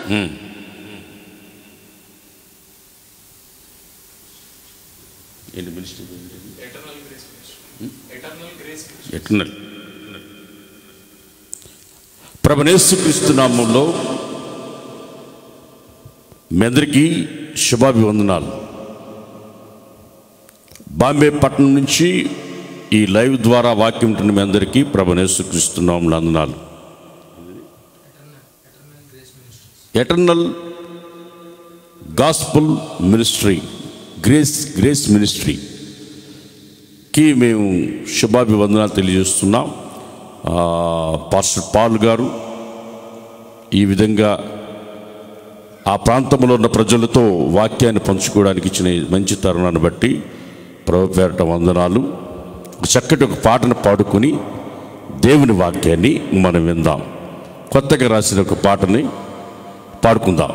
ఉమ్. ఏంటి ministry eternal grace ministry eternal grace ministry ఎట్లున్నారు ప్రభనేసు నామంలో మీ అందరికీ శుభాభివందనాలు బాంబే పట్టణం నుంచి ఈ లైవ్ ద్వారా వాక్యం ఉంటున్న మీ అందరికీ ప్రభనేసు నామంలో అందనాలు eternal gospel ministry grace grace మినిస్ట్రీకి మేము శుభాభివందనాలు తెలియజేస్తున్నాం ఆ, పాస్టర్ పాల్ గారు ఈ విధంగా ఆ ప్రాంతంలో ఉన్న ప్రజలతో వాక్యాన్ని పంచుకోవడానికి ఇచ్చిన ఈ మంచి తరుణాన్ని బట్టి ప్రభు పేరట వందనాలు ఒక చక్కటి ఒక పాటను పాడుకొని దేవుని వాక్యాన్ని మనం విందాం కొత్తగా రాసిన ఒక పాటని పాడుకుందాం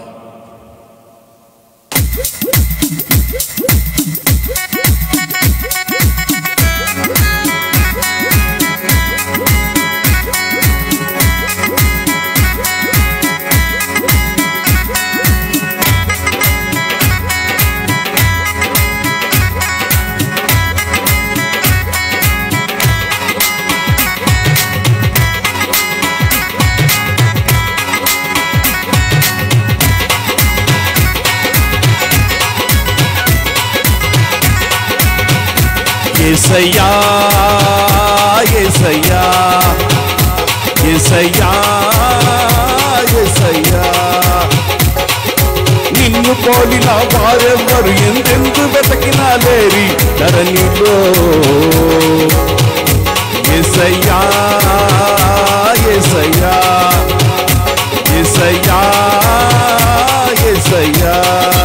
ఏసయ్యా ఏసయ్యా ఏసయ్యా ఏసయ్యా నిన్ను పోలిన వారెవ్వరు ఎందెందు వెతకినా లేరి ధరణిలో ఏసయ్యా ఏసయ్యా ఏసయ్యా ఏసయ్యా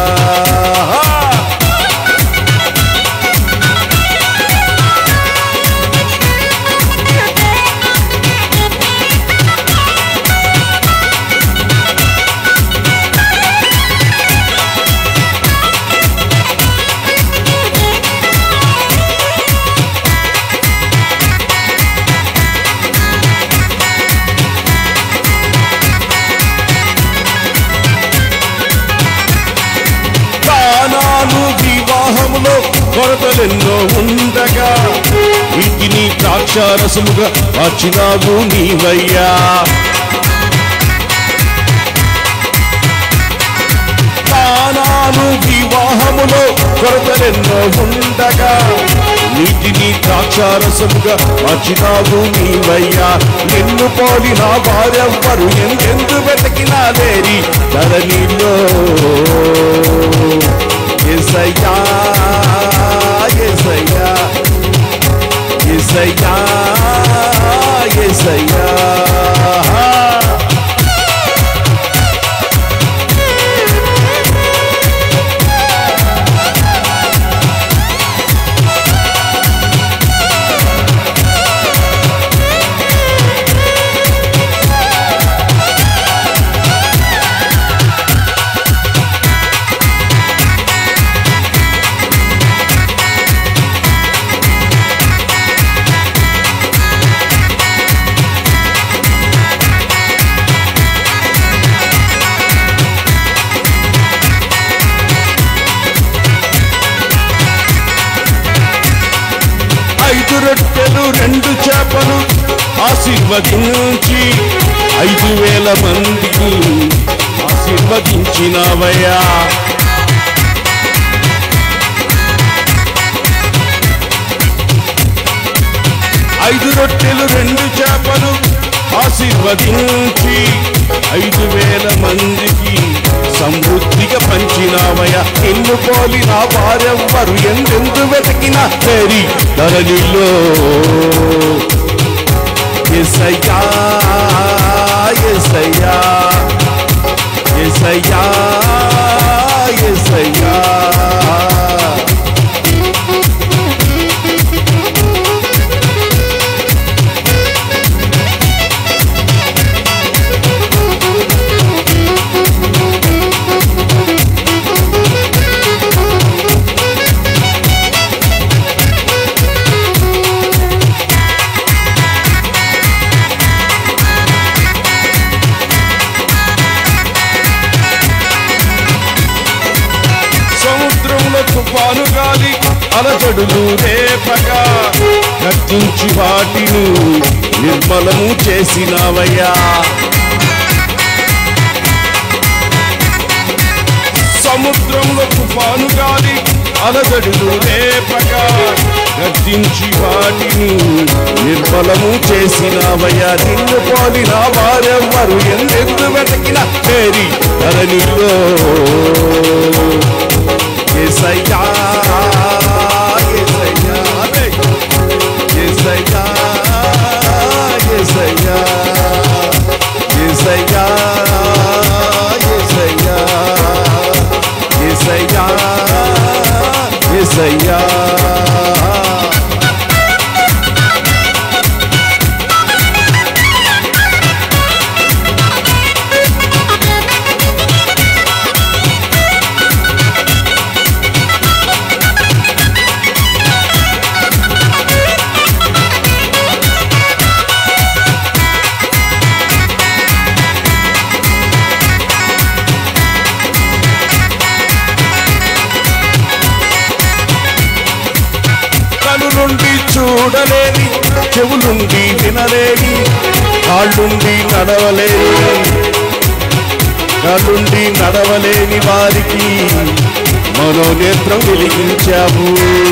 కానాను వివాహములో కొరతలెన్నో ఉండగా వీటిని ద్రాక్షారసముగా మార్చినావు నీవయ్యా కానాను వివాహములో కొరతలెన్నో ఉండగా నీటిని ద్రాక్షారసముగా మార్చినావు నీవయ్యా నిన్ను పోలిన వారెవ్వరు ఎందెందు వెతకినా లేరి ధరణిలో ఎసయ్యా ఎసయ్యా ఎసయ్యా ఎసయ్యా ఐదు రొట్టెలు రెండు చేపలు ఆశీర్వదించి ఐదు వేల మందికి ఆశీర్వదించినవయ్యా ఐదు రొట్టెలు రెండు చేపలు ఆశీర్వదించి ఐదు వేల మందికి సమృద్ధిగా పంచినావయ ఎన్ను పోలిన వారెవ్వరు ఎందెందు వెతికిన తెరి ధరలిలో ఎసయ్యా ఎసయ్యా ఎసయ్యా ఎసయ్యా తుఫాను గాలి అలజడులు రేపగా గర్జించి వాటిని నిర్మలము చేసినవయ్యా సముద్రంలో తుఫాను గాలి అలజడులు రేపగా గర్జించి వాటిని నిర్మలము చేసినవయ్యా నిన్ను పోలిన వారెవ్వరు ఎందెందు వెతకిన చేరి ధరణిలో ఏసయ్యా ఏసయ్యా అదే. ఏసయ్యా ఏసయ్యా ఏసయ్యా ఏసయ్యా ఏసయ్యా ఏసయ్యా కనులుండి చూడలేని చెవులుండి వినలేని కాళ్ళుండి నడవలేని కళ్ళుండి నడవలేని వారికి మనోనేత్రం వెలిగించావు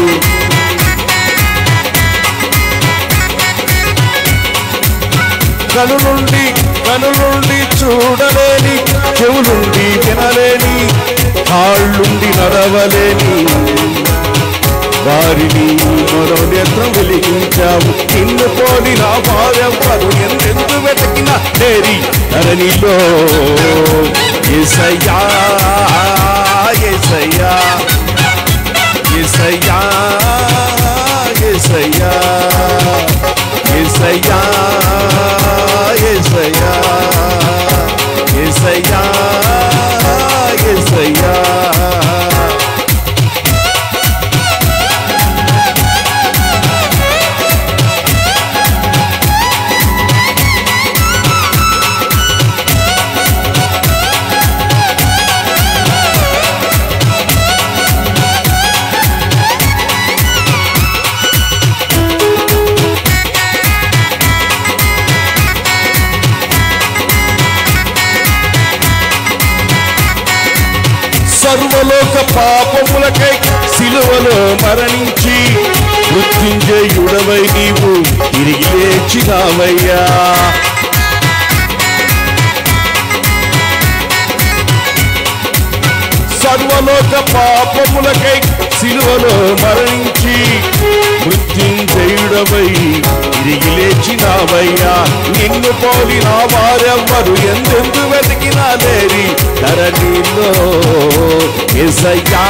కనులుండి కనులుండి చూడలేని చెవులుండి వినలేని కాళ్ళుండి నడవలేని వారిని మరో నేత్రం వెలిగించావు నిన్ను పోలిన వారెవ్వరు ఎందెందు వెతకిన నేరి ధరణిలో ఏసయ్యా ఏసయ్యా ఏసయ్యా ఏసయ్యా ఏసయ్యా ఏసయ్యా ఏసయ్యా ఏసయ్యా సర్వలోక పాపములకై సిలువలో మరణించి మృత్యుంజయుడవై నీవు తిరిగి లేచినావయ్యా సర్వలోక పాపములకై సిలువలో మరణించి మృత్యుంజయుడవై తిరిగి లేచినావయ్యా నిన్ను పోలిన వారెవ్వరు ఎందెందు వెతికినా లేరి ధరణిలో ఎసయ్యా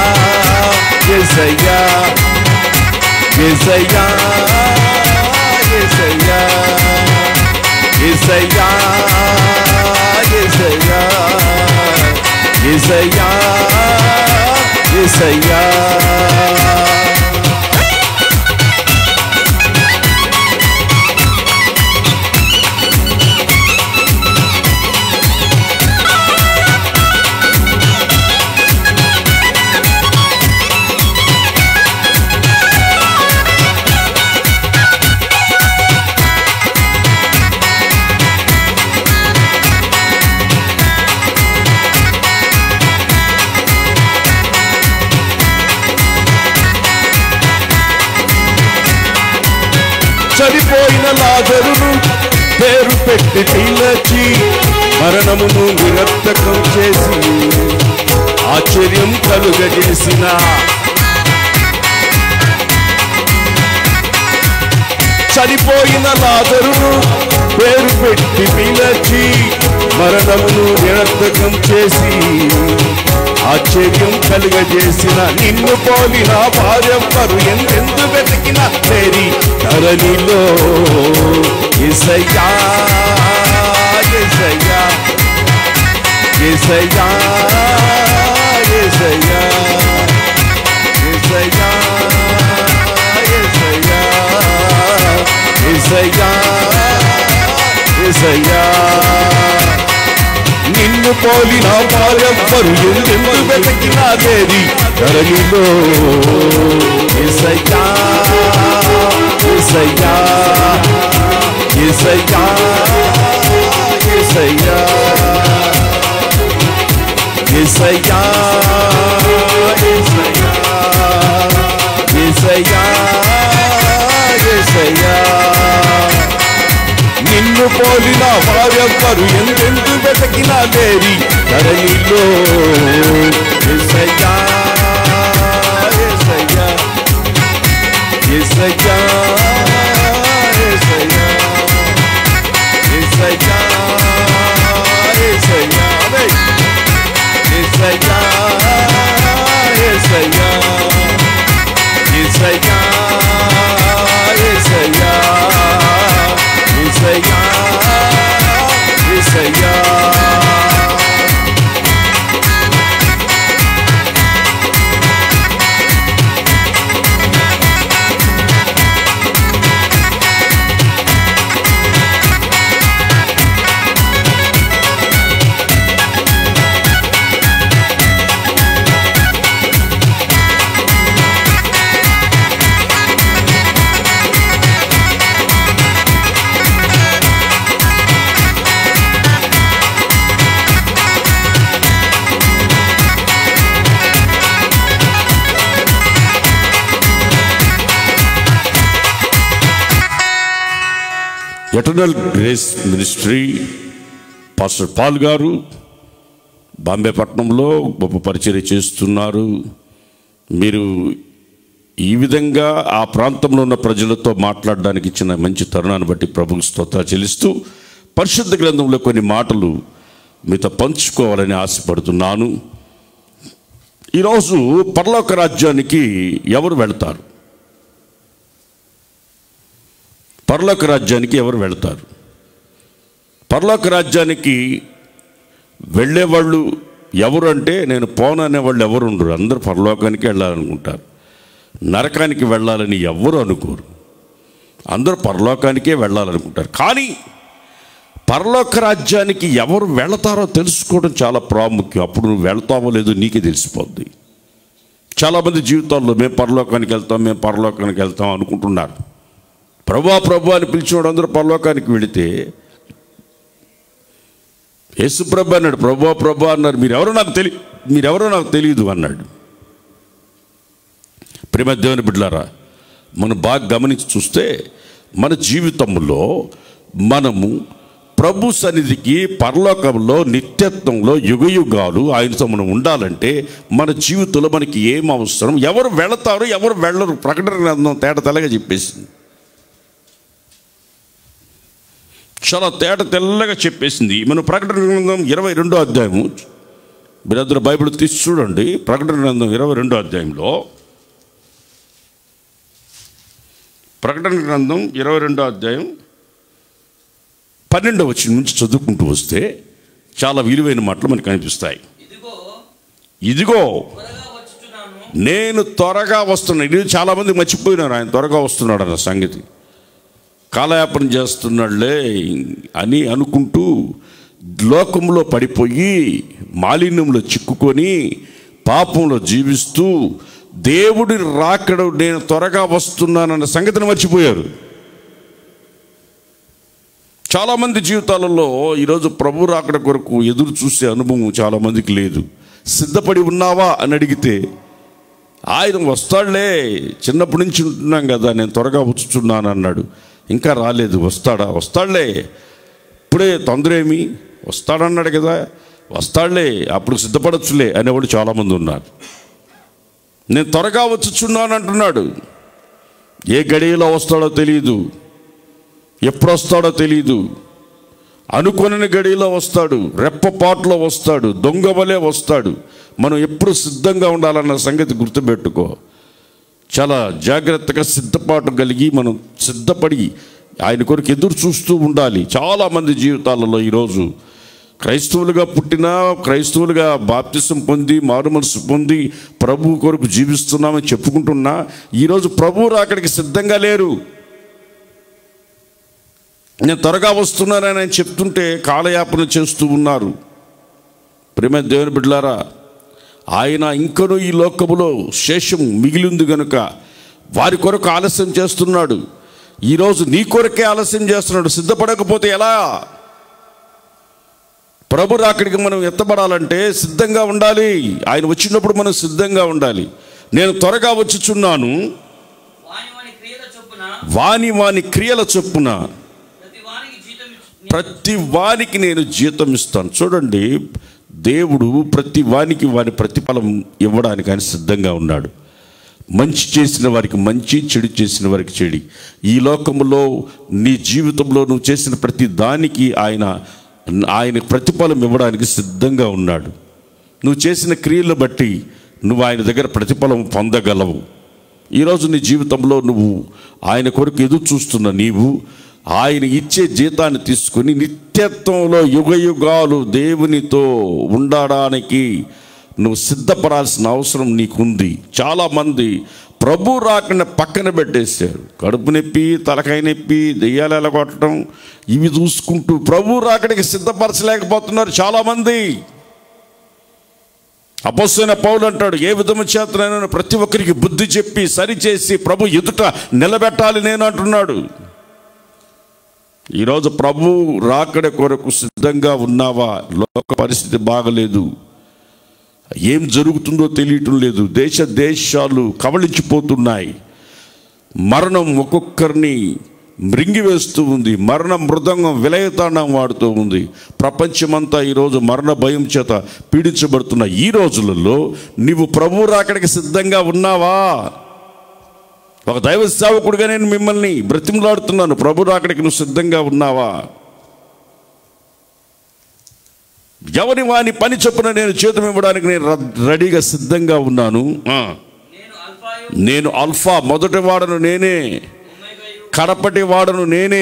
ఎసయ్యా ఎసయ్యా ఎసయ్యా ఎసయ్యా ఎసయ్యా ఎసయ్యా ఎసయ్యా చనిపోయిన లాజరును పేరు పెట్టి పిలచి మరణమును నిరర్థకం చేసి ఆశ్చర్యం కలుగజేసిన చనిపోయిన లాజరును పేరు పెట్టి పిలచి మరణమును నిరర్థకం చేసి ఆశ్చర్యం కలుగజేసిన నిన్ను పోలిన భార్యమ్మరు ఎందెందు వెతికిన తేరి ధరణిలో ఎసయ్యా ఎసయ్యా ఎసయ్యా ఎసయ్యా ఎసయ్యా ఎసయ్యా ఎసయ్యా ఎసయ్యా నిన్ను పోలిన వారెవ్వరు ఎందెందు వెతికినా దేరి ధరణిలో ఏసయ్యా ఏసయ్యా ఏసయ్యా ఏసయ్యా ఏసయ్యా ఏసయ్యా ఏసయ్యా నిన్ను పోలిన వారెవ్వరు ఎందెందు వెతకినా లేరి ధరణిలో ఏసయ్యా ఏసయ్యా ఏసయ్యా ఏసయ్యా ఏసయ్యా ఏసయ్యా ఆమేన్. ఏసయ్యా ఏసయ్యా ఏసయ్యా ఏసయ్యా ఏసయ్యా ఏసయ్యా eternal grace ministry pastor Paul గారు బాంబే పట్టణంలో గొప్ప పరిచర్య చేస్తున్నారు మీరు ఈ విధంగా ఆ ప్రాంతంలో ఉన్న ప్రజలతో మాట్లాడడానికి ఇచ్చిన మంచి తరుణాన్ని బట్టి ప్రభుకు స్తోత్ర చెల్లిస్తూ పరిశుద్ధ గ్రంథంలో కొన్ని మాటలు మీతో పంచుకోవాలని ఆశపడుతున్నాను ఈరోజు పరలోక రాజ్యానికి ఎవరు వెళ్తారు పరలోక రాజ్యానికి ఎవరు వెళ్తారు పరలోక రాజ్యానికి వెళ్ళేవాళ్ళు ఎవరు అంటే నేను పోను అనేవాళ్ళు ఎవరు ఉండరు అందరూ పరలోకానికి వెళ్ళాలనుకుంటారు నరకానికి వెళ్ళాలని ఎవ్వరు అనుకోరు అందరూ పరలోకానికే వెళ్ళాలనుకుంటారు కానీ పరలోక రాజ్యానికి ఎవరు వెళతారో తెలుసుకోవడం చాలా ప్రాముఖ్యం అప్పుడు నువ్వు వెళ్తావో లేదో నీకే తెలిసిపోద్ది చాలామంది జీవితాల్లో మేము పరలోకానికి వెళ్తాం మేము పరలోకానికి వెళ్తాం అనుకుంటున్నారు ప్రభా ప్రభు అని పిలిచినోడు అందరూ పరలోకానికి వెళితే యేసు ప్రభు అన్నాడు ప్రభా ప్రభు అన్నారు మీరెవరో నాకు తెలి మీరెవరో నాకు తెలియదు అన్నాడు ప్రేమ దేవుని బిడ్డలారా మనం బాగా గమనించి చూస్తే మన జీవితంలో మనము ప్రభు సన్నిధికి పరలోకంలో నిత్యత్వంలో యుగయుగాలు ఆయనతో మనం ఉండాలంటే మన జీవితంలో మనకి ఏం అవసరం ఎవరు వెళతారు ఎవరు వెళ్ళరు ప్రకటన గ్రంథం తేట తెల్లగా చెప్పేసింది చాలా తేట తెల్లగా చెప్పేసింది మనం ప్రకటన గ్రంథం ఇరవై రెండో అధ్యాయము మీరందరూ బైబిల్ తీసి చూడండి ప్రకటన గ్రంథం ఇరవై రెండో అధ్యాయంలో ప్రకటన గ్రంథం ఇరవై రెండో అధ్యాయం పన్నెండవ వచ్చి నుంచి చదువుకుంటూ వస్తే చాలా విలువైన మాటలు మనకు కనిపిస్తాయి ఇదిగో ఇదిగో త్వరగా వచ్చుచున్నాను నేను త్వరగా వస్తున్నాను ఇది చాలామంది మర్చిపోయినారు ఆయన త్వరగా వస్తున్నాడు అన్న సంగతి కాలయాపన చేస్తున్నాడులే అని అనుకుంటూ లోకంలో పడిపోయి మాలిన్యంలో చిక్కుకొని పాపంలో జీవిస్తూ దేవుడి రాకడ నేను త్వరగా వస్తున్నానన్న సంగతిని మర్చిపోయారు చాలామంది జీవితాలలో ఈరోజు ప్రభు రాకడ కొరకు ఎదురు చూసే అనుభవం చాలామందికి లేదు సిద్ధపడి ఉన్నావా అని అడిగితే ఆయన వస్తాడులే చిన్నప్పటి నుంచి ఉంటున్నాం కదా నేను త్వరగా వచ్చుచున్నాను అన్నాడు ఇంకా రాలేదు వస్తాడా వస్తాడులే ఇప్పుడే తొందర ఏమి వస్తాడన్నాడు కదా వస్తాడులే అప్పుడు సిద్ధపడచ్చులే అనేవాడు చాలామంది ఉన్నారు నేను త్వరగా వచ్చుచున్నాను అంటున్నాడు ఏ గడియలో వస్తాడో తెలియదు ఎప్పుడు వస్తాడో తెలియదు అనుకొనని గడిలో వస్తాడు రెప్పపాట్లో వస్తాడు దొంగ వలె వస్తాడు మనం ఎప్పుడు సిద్ధంగా ఉండాలన్న సంగతి గుర్తుపెట్టుకో చాలా జాగ్రత్తగా సిద్ధపాటు కలిగి మనం సిద్ధపడి ఆయన కొరకు ఎదురు చూస్తూ ఉండాలి చాలామంది జీవితాలలో ఈరోజు క్రైస్తవులుగా పుట్టినా క్రైస్తవులుగా బాప్తిసం పొంది మారు మనసు పొంది ప్రభు కొరకు జీవిస్తున్నామని చెప్పుకుంటున్నా ఈరోజు ప్రభు రాకడికి సిద్ధంగా లేరు నేను త్వరగా వస్తున్నానని ఆయన చెప్తుంటే కాలయాపన చేస్తూ ఉన్నారు ప్రేమ దేవుని బిడ్డలారా ఆయన ఇంకనూ ఈ లోకములో శేషం మిగిలింది గనుక వారి కొరకు ఆలస్యం చేస్తున్నాడు ఈరోజు నీ కొరకే ఆలస్యం చేస్తున్నాడు సిద్ధపడకపోతే ఎలా ప్రభు రాకడికి మనం ఎత్తబడాలంటే సిద్ధంగా ఉండాలి ఆయన వచ్చినప్పుడు మనం సిద్ధంగా ఉండాలి నేను త్వరగా వచ్చుచున్నాను వాని వాని క్రియల చొప్పున వాని వాని క్రియల చొప్పున ప్రతి వానికి జీతం ఇచ్చు- ప్రతి వానికి నేను జీతం ఇస్తాను చూడండి దేవుడు ప్రతి వానికి వాని ప్రతిఫలం ఇవ్వడానికి ఆయన సిద్ధంగా ఉన్నాడు మంచి చేసిన వారికి మంచి చెడు చేసిన వారికి చెడి ఈ లోకంలో నీ జీవితంలో నువ్వు చేసిన ప్రతి దానికి ఆయన ఆయన ప్రతిఫలం ఇవ్వడానికి సిద్ధంగా ఉన్నాడు నువ్వు చేసిన క్రియలు బట్టి నువ్వు ఆయన దగ్గర ప్రతిఫలం పొందగలవు ఈరోజు నీ జీవితంలో నువ్వు ఆయన కొరకు ఎదురు చూస్తున్న నీవు ఆయన ఇచ్చే జీతాన్ని తీసుకుని నిత్యత్వంలో యుగ యుగాలు దేవునితో ఉండడానికి నువ్వు సిద్ధపడాల్సిన అవసరం నీకుంది చాలామంది ప్రభు రాకుండా పక్కన పెట్టేశారు కడుపు నొప్పి తలకాయ నొప్పి దెయ్యాలు ఎలగొట్టడం ఇవి చూసుకుంటూ ప్రభు రాకడికి సిద్ధపరచలేకపోతున్నారు చాలామంది అపోసైన పౌలు అంటాడు ఏ విధము చేతనైనా ప్రతి ఒక్కరికి బుద్ధి చెప్పి సరిచేసి ప్రభు ఎదుట నిలబెట్టాలి నేను అంటున్నాడు ఈరోజు ప్రభు రాకడ కొరకు సిద్ధంగా ఉన్నావా లోక పరిస్థితి బాగలేదు ఏం జరుగుతుందో తెలియటం లేదు దేశ దేశాలు కవలించిపోతున్నాయి మరణం ఒక్కొక్కరిని మృంగివేస్తూ ఉంది మరణ మృదంగం విలయతాండం వాడుతూ ఉంది ప్రపంచమంతా ఈరోజు మరణ భయం చేత పీడించబడుతున్న ఈ రోజులలో నీవు ప్రభు రాకడికి సిద్ధంగా ఉన్నావా ఒక దైవ సేవకుడిగా నేను మిమ్మల్ని బ్రతిమలాడుతున్నాను ప్రభు రాకడికి నువ్వు సిద్ధంగా ఉన్నావా ఎవరి వాని పని చొప్పున నేను చేతం ఇవ్వడానికి నేను ర- రెడీగా సిద్ధంగా ఉన్నాను ఆ. నేను అల్ఫాయు నేను అల్ఫా మొదటి వాడను నేనే ఒమేగాయు కడపటి వాడను నేనే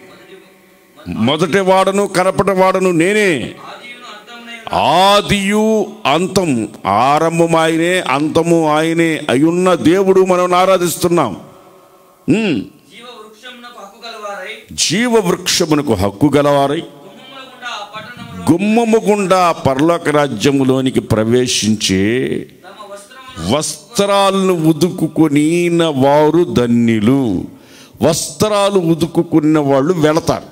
మొదటి వాడను కడపటి వాడను నేనే ఆదియును అంతమునే ఆదియు అంతం ఆరంభం ఆయనే అంతము ఆయనే అయున్న దేవుడు మనం ఆరాధిస్తున్నాం ఉమ్. జీవ వృక్షమునకు హక్కు గలవారై జీవ వృక్షమునకు హక్కు గలవారై గుమ్మముల గుండా ఆ పట్టణములో గుమ్మము గుండా పరలోక రాజ్యములోనికి ప్రవేశించే తమ వస్త్రమును వస్త్రాలను ఉదుకుకొనిన వారు ధన్యులు వస్త్రాలు ఉదుకుకున్న వాళ్ళు వెళతారు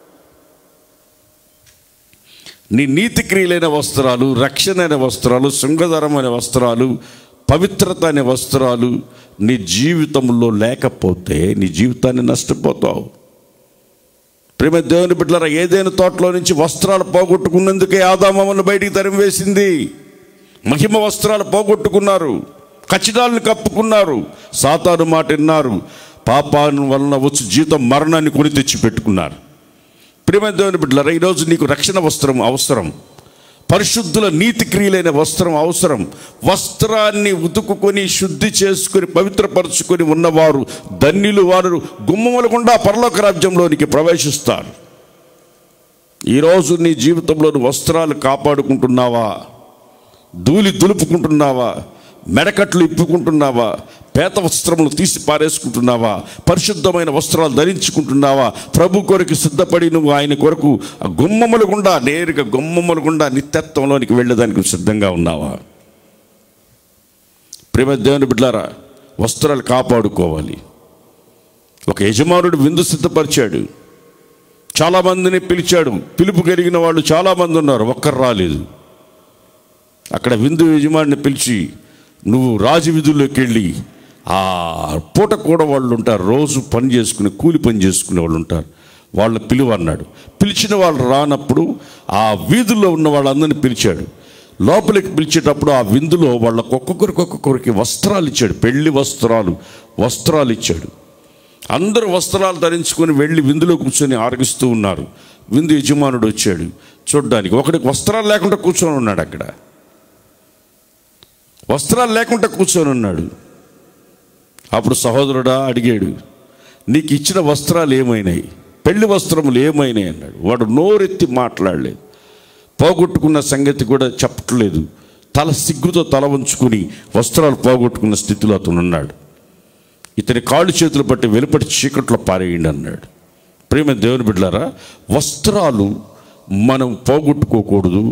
నీ నీతి క్రియలైన వస్త్రాలు రక్షణ అనే వస్త్రాలు శృంగధరమైన వస్త్రాలు పవిత్రత అనే వస్త్రాలు నీ జీవితంలో లేకపోతే నీ జీవితాన్ని నష్టపోతావు ప్రేమ దేవుని బిడ్డలారా ఏదైనా తోటలో నుంచి వస్త్రాలు పోగొట్టుకున్నందుకే ఆదామమ్మను బయటికి తరిమివేసింది మహిమ వస్త్రాలు పోగొట్టుకున్నారు కచ్చిడాలను కప్పుకున్నారు సాతాను మాట విన్నారు పాపాను వలన వచ్చి జీతం మరణాన్ని కొని తెచ్చి పెట్టుకున్నారు ప్రేమ దేవుని బిడ్డలారా ఈరోజు నీకు రక్షణ వస్త్రం అవసరం పరిశుద్ధుల నీతి క్రియలైన వస్త్రం అవసరం వస్త్రాన్ని ఉతుకుకొని శుద్ధి చేసుకొని పవిత్రపరచుకొని ఉన్నవారు ధన్యులు వారు గుమ్మముల గుండా పరలోక రాజ్యంలోనికి ప్రవేశిస్తారు ఈరోజు నీ జీవితంలో నువ్వు వస్త్రాలు కాపాడుకుంటున్నావా ధూళి దులుపుకుంటున్నావా మెడకట్లు ఇప్పుకుంటున్నావా పేత వస్త్రములు తీసి పారేసుకుంటున్నావా పరిశుద్ధమైన వస్త్రాలు ధరించుకుంటున్నావా ప్రభు కొరకు సిద్ధపడి నువ్వు ఆయన కొరకు ఆ గుమ్మముల గుండా నేరుగా గుమ్మముల గుండా నిత్యత్వంలోనికి వెళ్ళేదానికి సిద్ధంగా ఉన్నావా ప్రేమ దేవుని బిడ్డారా వస్త్రాలు కాపాడుకోవాలి ఒక యజమానుడు విందు సిద్ధపరిచాడు చాలామందిని పిలిచాడు పిలుపు కలిగిన వాళ్ళు చాలామంది ఉన్నారు ఒక్కరు రాలేదు అక్కడ విందు యజమానిని పిలిచి నువ్వు రాజు విధుల్లోకి వెళ్ళి ఆ పూట కూడా వాళ్ళు ఉంటారు రోజు పని చేసుకుని కూలి పని చేసుకునే వాళ్ళు ఉంటారు వాళ్ళ పిలువ అన్నాడు పిలిచిన వాళ్ళు రానప్పుడు ఆ వీధుల్లో ఉన్న వాళ్ళందరినీ పిలిచాడు లోపలికి పిలిచేటప్పుడు ఆ విందులో వాళ్ళకు ఒక్కొక్కరికి ఒక్కొక్కరికి వస్త్రాలు ఇచ్చాడు పెళ్లి వస్త్రాలు వస్త్రాలు ఇచ్చాడు అందరూ వస్త్రాలు ధరించుకొని వెళ్ళి విందులో కూర్చొని ఆరగిస్తూ ఉన్నారు విందు యజమానుడు వచ్చాడు చూడ్డానికి ఒకడికి వస్త్రాలు లేకుండా కూర్చొని ఉన్నాడు అక్కడ వస్త్రాలు లేకుండా కూర్చొని ఉన్నాడు అప్పుడు సహోదరుడా అడిగాడు నీకు ఇచ్చిన వస్త్రాలు ఏమైనాయి పెళ్లి వస్త్రములు ఏమైనాయి అన్నాడు వాడు నోరెత్తి మాట్లాడలేదు పోగొట్టుకున్న సంగతి కూడా చెప్పట్లేదు తల సిగ్గుతో తల వంచుకుని వస్త్రాలు పోగొట్టుకున్న స్థితిలో అతను ఉన్నాడు ఇతని కాళ్ళు చేతులు పట్టి వెలుపటి చీకట్లో పారేయండి అన్నాడు ప్రేమ దేవుని బిడ్డలారా వస్త్రాలు మనం పోగొట్టుకోకూడదు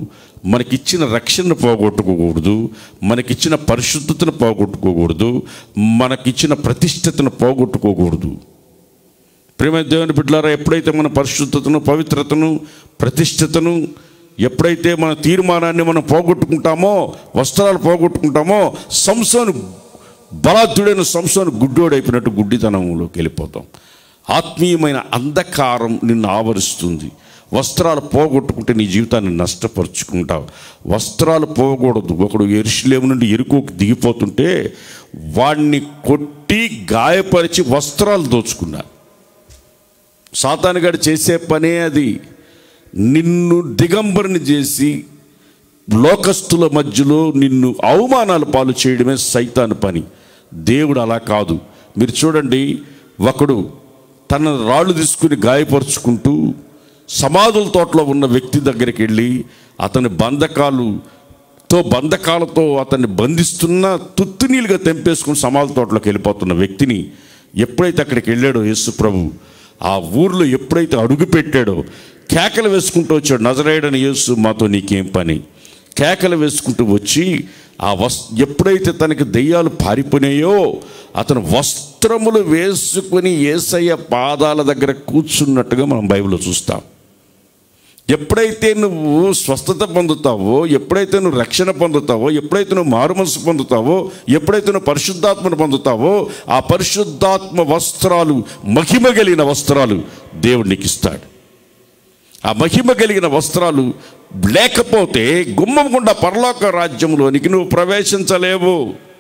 మనకిచ్చిన రక్షణను పోగొట్టుకోకూడదు మనకిచ్చిన పరిశుద్ధతను పోగొట్టుకోకూడదు మనకిచ్చిన ప్రతిష్టతను పోగొట్టుకోకూడదు ప్రేమ దేవుని బిడ్డలారా ఎప్పుడైతే మన పరిశుద్ధతను పవిత్రతను ప్రతిష్టతను ఎప్పుడైతే మన తీర్మానాన్ని మనం పోగొట్టుకుంటామో వస్త్రాలు పోగొట్టుకుంటామో సంసోను బలాత్తుడైన సంసోను గుడ్డోడైపోయినట్టు గుడ్డితనంలోకి వెళ్ళిపోతాం ఆత్మీయమైన అంధకారం నిన్ను ఆవరిస్తుంది వస్త్రాలు పోగొట్టుకుంటే నీ జీవితాన్ని నష్టపరుచుకుంటావు వస్త్రాలు పోకూడదు ఒకడు ఎరుషులేము నుండి ఎరుకోకి దిగిపోతుంటే వాడిని కొట్టి గాయపరిచి వస్త్రాలు దోచుకున్నారు సాతానుగాడు చేసే పనే అది నిన్ను దిగంబరిని చేసి లోకస్తుల మధ్యలో నిన్ను అవమానాలు పాలు చేయడమే సైతాను పని దేవుడు అలా కాదు మీరు చూడండి ఒకడు తన రాళ్ళు తీసుకుని గాయపరుచుకుంటూ సమాధుల తోటలో ఉన్న వ్యక్తి దగ్గరికి వెళ్ళి అతని బంధకాలుతో బంధకాలతో అతన్ని బంధిస్తున్న తుత్తునీలుగా తెంపేసుకుని సమాధుల తోటలోకి వెళ్ళిపోతున్న వ్యక్తిని ఎప్పుడైతే అక్కడికి వెళ్ళాడో యేసు ప్రభు ఆ ఊర్లో ఎప్పుడైతే అడుగు పెట్టాడో కేకలు వేసుకుంటూ వచ్చాడు నజరేడని యేసు మాతో నీకేం పని కేకలు వేసుకుంటూ వచ్చి ఆ వస్ ఎప్పుడైతే తనకి దెయ్యాలు పారిపోయినాయో అతను వస్త్రములు వేసుకుని ఏసయ్య పాదాల దగ్గర కూర్చున్నట్టుగా మనం బైబిల్లో చూస్తాం ఎప్పుడైతే నువ్వు స్వస్థత పొందుతావో ఎప్పుడైతే నువ్వు రక్షణ పొందుతావో ఎప్పుడైతే నువ్వు మారుమనసు పొందుతావో ఎప్పుడైతే నువ్వు పరిశుద్ధాత్మను పొందుతావో ఆ పరిశుద్ధాత్మ వస్త్రాలు మహిమ కలిగిన వస్త్రాలు దేవుడు నీకు ఇస్తాడు ఆ మహిమ కలిగిన వస్త్రాలు లేకపోతే గుమ్మం గుండా పరలోక రాజ్యంలోనికి నువ్వు ప్రవేశించలేవు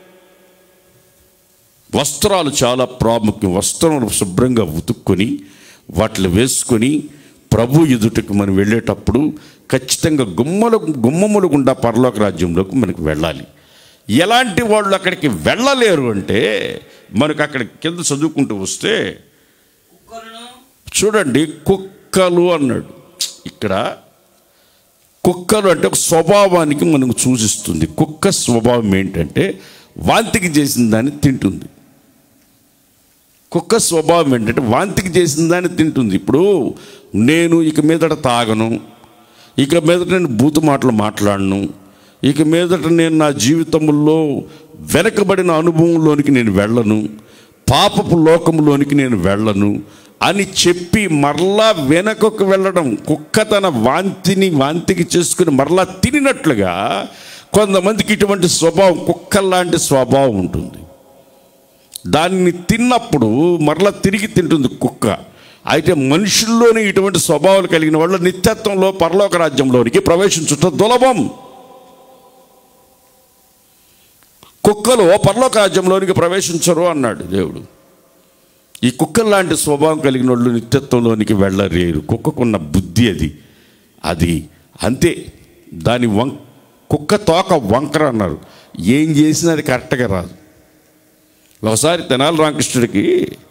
వస్త్రాలు చాలా ప్రాముఖ్యం వస్త్రములు శుభ్రంగా ఉతుక్కొని వాటిని వేసుకొని ప్రభు ఎదుటకు మనం వెళ్ళేటప్పుడు ఖచ్చితంగా గుమ్మల గుమ్మములు గుండా పరలోక రాజ్యంలోకి మనకు వెళ్ళాలి ఎలాంటి వాళ్ళు అక్కడికి వెళ్ళలేరు అంటే మనకు అక్కడ కింద చదువుకుంటూ వస్తే కుక్కలను చూడండి కుక్కలు అన్నాడు ఇక్కడ కుక్కలు అంటే ఒక స్వభావానికి మనకు సూచిస్తుంది కుక్క స్వభావం ఏంటంటే వాంతికి చేసిన దాన్ని తింటుంది కుక్క స్వభావం ఏంటంటే వాంతికి చేసిన దాన్ని తింటుంది ఇప్పుడు నేను ఇక మీదట తాగను ఇక మీదట నేను బూతు మాటలు మాట్లాడను ఇక మీదట నేను నా జీవితంలో వెనకబడిన అనుభవంలోనికి నేను వెళ్ళను పాపపు లోకంలోనికి నేను వెళ్ళను అని చెప్పి మరలా వెనకకు వెళ్ళడం కుక్క తన వాంతిని వాంతికి చేసుకుని మరలా తినినట్లుగా కొంతమందికి ఇటువంటి స్వభావం కుక్కల్లాంటి స్వభావం ఉంటుంది దాన్ని తిన్నప్పుడు మరలా తిరిగి తింటుంది కుక్క అయితే మనుషుల్లోనే ఇటువంటి స్వభావాలు కలిగిన వాళ్ళు నిత్యత్వంలో పరలోక రాజ్యంలోనికి ప్రవేశించుట దులభం కుక్కలు పరలోక రాజ్యంలోనికి ప్రవేశించరు అన్నాడు దేవుడు ఈ కుక్కల లాంటి స్వభావం కలిగిన వాళ్ళు నిత్యత్వంలోనికి వెళ్ళలేరు కుక్కకున్న బుద్ధి అది అది అంతే దాని వం కుక్క తోక వంకర అన్నారు ఏం చేసినా అది కరెక్ట్గా రాదు ఒకసారి తెనాలి రామకృష్ణుడికి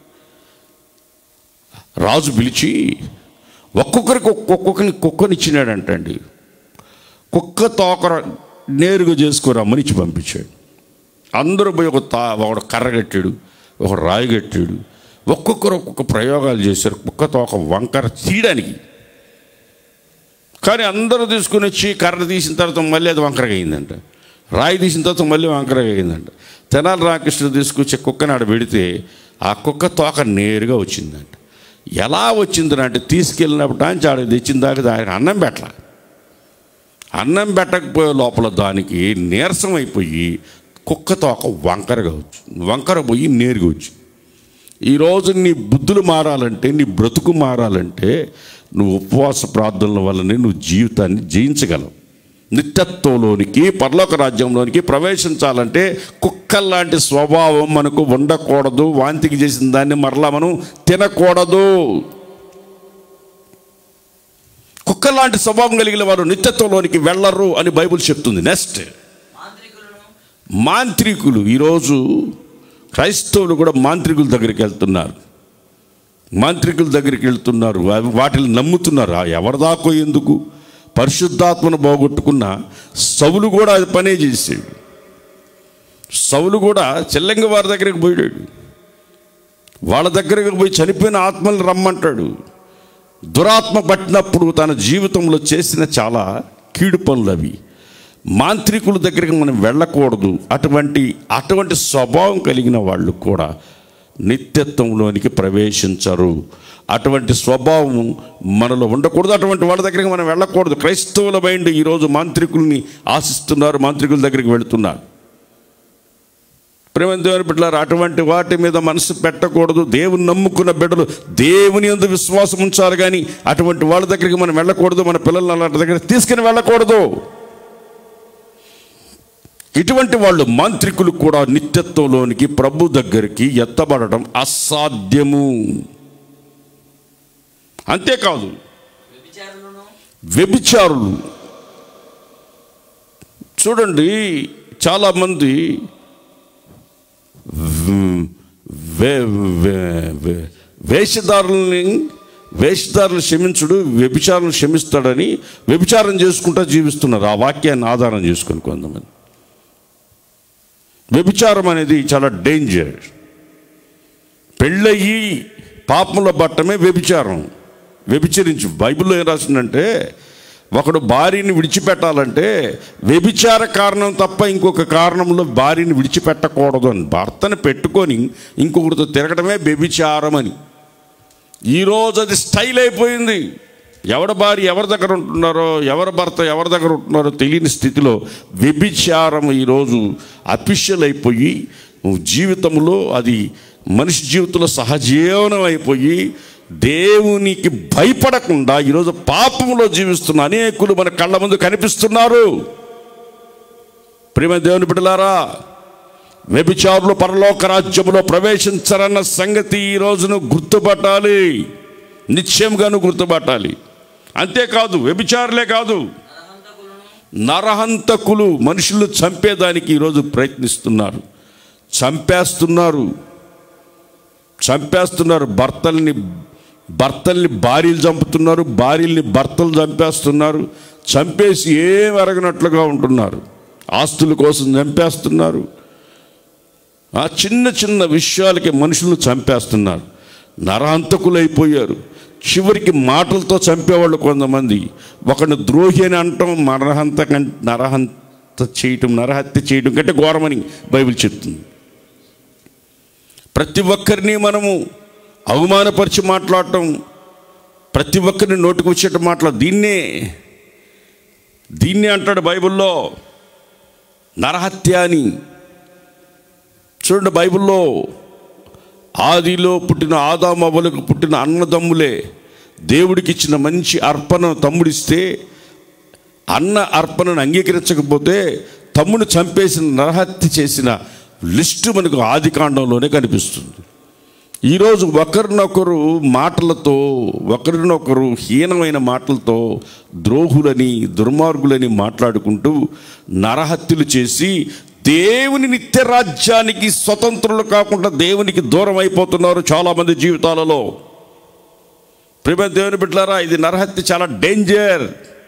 రాజు పిలిచి ఒక్కొక్కరికి ఒక్కొక్కరిని కుక్కనిచ్చినాడంటండి కుక్క తోక నేరుగా చేసుకురమ్మని ఇచ్చి పంపించాడు అందరూ పోయి ఒక తా ఒకడు కర్ర కట్టాడు ఒక రాయి కట్టాడు ఒక్కొక్కరు ఒక్కొక్క ప్రయోగాలు చేశారు కుక్క తోక వంకర తీయడానికి కానీ అందరూ తీసుకుని వచ్చి కర్ర తీసిన తర్వాత మళ్ళీ అది వంకరగా అయిందంట రాయి తీసిన తర్వాత మళ్ళీ వంకరగా అయిందంట తెనాలి రామకృష్ణుడు తీసుకొచ్చి కుక్కని ఆడ పెడితే ఆ కుక్క తోక నేరుగా వచ్చిందంట ఎలా వచ్చిందని అంటే తీసుకెళ్ళినప్పుడు నుంచి ఆడ తెచ్చిన దాకా దానికి అన్నం పెట్టల అన్నం పెట్టకపోయే లోపల దానికి నీరసం అయిపోయి కుక్క తోక వంకరగా వచ్చింది వంకర పోయి నేరుగా వచ్చింది ఈరోజు నీ బుద్ధులు మారాలంటే నీ బ్రతుకు మారాలంటే నువ్వు ఉపవాస ప్రార్థనల వల్లనే నువ్వు జీవితాన్ని జయించగలవు నిత్యత్వంలోనికి పరలోక రాజ్యంలోనికి ప్రవేశించాలంటే కుక్కల్లాంటి స్వభావం మనకు ఉండకూడదు వాంతికి చేసిన దాన్ని మరలా మనం తినకూడదు కుక్కల్లాంటి స్వభావం కలిగిన వారు నిత్యత్వంలోనికి వెళ్ళరు అని బైబిల్ చెప్తుంది నెక్స్ట్ మాంత్రికులను మాంత్రికులు ఈరోజు క్రైస్తవులు కూడా మాంత్రికుల దగ్గరికి వెళ్తున్నారు మాంత్రికుల దగ్గరికి వెళ్తున్నారు అవి వాటిని నమ్ముతున్నారు ఆ ఎవరి దాకో ఎందుకు పరిశుద్ధాత్మను పోగొట్టుకున్న సవులు కూడా అది పనే చేసాడు సవులు కూడా చెల్లంగి వారి దగ్గరికి పోయాడు వాళ్ళ దగ్గరికి పోయి చనిపోయిన ఆత్మల్ని రమ్మంటాడు దురాత్మ పట్టినప్పుడు తన జీవితంలో చేసిన చాలా కీడు పనులు అవి మాంత్రికుల దగ్గరికి మనం వెళ్ళకూడదు అటువంటి అటువంటి స్వభావం కలిగిన వాళ్ళు కూడా నిత్యత్వంలోనికి ప్రవేశించరు అటువంటి స్వభావం మనలో ఉండకూడదు అటువంటి వాళ్ళ దగ్గరికి మనం వెళ్ళకూడదు క్రైస్తవుల మైండ్ ఈరోజు మాంత్రికుల్ని ఆశిస్తున్నారు మాంత్రికుల దగ్గరికి వెళుతున్నారు ప్రేమ దేవుని బిడ్డలారు అటువంటి వాటి మీద మనసు పెట్టకూడదు దేవుని నమ్ముకున్న బిడ్డలు దేవుని అందు విశ్వాసం ఉంచాలి కానీ అటువంటి వాళ్ళ దగ్గరికి మనం వెళ్ళకూడదు మన పిల్లల్ని అలాంటి దగ్గర తీసుకుని వెళ్ళకూడదు ఇటువంటి వాళ్ళు మాంత్రికులు కూడా నిత్యత్వంలోనికి ప్రభు దగ్గరికి ఎత్తబడటం అసాధ్యము అంతేకాదు వ్యభిచారులను వ్యభిచారులు చూడండి చాలామంది వే- వే- వే- వేషధారుల్ని వేషధారులు క్షమించుడు వ్యభిచారులను క్షమిస్తాడని వ్యభిచారం చేసుకుంటా జీవిస్తున్నారు ఆ వాక్యాన్ని ఆధారం చేసుకొని కొంతమంది వ్యభిచారం అనేది చాలా డేంజర్ పెళ్ళయి పాపంలో పట్టమే వ్యభిచారం వ్యభిచరించు బైబిల్లో ఏం రాసిందంటే ఒకడు భార్యని విడిచిపెట్టాలంటే వ్యభిచార కారణం తప్ప ఇంకొక కారణంలో భార్యని విడిచిపెట్టకూడదు అని భర్తను పెట్టుకొని ఇంకొకరితో తిరగడమే వ్యభిచారం అని ఈరోజు అది స్టైల్ అయిపోయింది ఎవడ భార్య ఎవరి దగ్గర ఉంటున్నారో ఎవరి భర్త ఎవరి దగ్గర ఉంటున్నారో తెలియని స్థితిలో వ్యభిచారం ఈరోజు అఫిషియల్ అయిపోయి జీవితంలో అది మనిషి జీవితంలో సహజీవనం అయిపోయి దేవునికి భయపడకుండా ఈరోజు పాపంలో జీవిస్తున్న అనేకులు మన కళ్ళ ముందు కనిపిస్తున్నారు ప్రేమ దేవుని బిడ్డలారా వ్యభిచారులు పరలోక రాజ్యములో ప్రవేశించరన్న సంగతి ఈ రోజును గుర్తుపట్టాలి నిశ్చయంగాను గుర్తుపట్టాలి అంతేకాదు వ్యభిచారులే కాదు నరహంతకులను నరహంతకులు మనుషులు చంపేదానికి ఈరోజు ప్రయత్నిస్తున్నారు చంపేస్తున్నారు చంపేస్తున్నారు భర్తల్ని భర్తల్ని భార్యలు చంపుతున్నారు భార్యల్ని భర్తలు చంపేస్తున్నారు చంపేసి ఏం ఎరగనట్లుగా ఉంటున్నారు ఆస్తుల కోసం చంపేస్తున్నారు ఆ చిన్న చిన్న విషయాలకి మనుషులను చంపేస్తున్నారు నరహంతకులైపోయారు చివరికి మాటలతో చంపేవాళ్ళు కొంతమంది ఒకరిని ద్రోహి అని అంటాం నరహంత కం- నరహంత చేయటం నరహత్య చేయటం కంటే ఘోరమని బైబిల్ చెప్తుంది ప్రతి ఒక్కరిని మనము అవమానపరిచి మాట్లాడటం ప్రతి ఒక్కరిని నోటికి వచ్చేట మాట్లాడ దీన్నే దీన్నే అంటాడు బైబిల్లో నరహత్య అని చూడండి బైబిల్లో ఆదిలో పుట్టిన ఆదామవ్వలకు పుట్టిన అన్నదమ్ములే దేవుడికి ఇచ్చిన మంచి అర్పణ తమ్ముడిస్తే అన్న అర్పణను అంగీకరించకపోతే తమ్ముడు చంపేసిన నరహత్య చేసిన లిస్టు మనకు ఆది కాండంలోనే కనిపిస్తుంది ఈరోజు ఒకరినొకరు మాటలతో ఒకరినొకరు హీనమైన మాటలతో ద్రోహులని దుర్మార్గులని మాట్లాడుకుంటూ నరహత్యలు చేసి దేవుని నిత్య రాజ్యానికి స్వతంత్రులు కాకుండా దేవునికి దూరం అయిపోతున్నారు చాలామంది జీవితాలలో ప్రేమ దేవుని బిడ్డలారా ఇది నరహత్య చాలా డేంజర్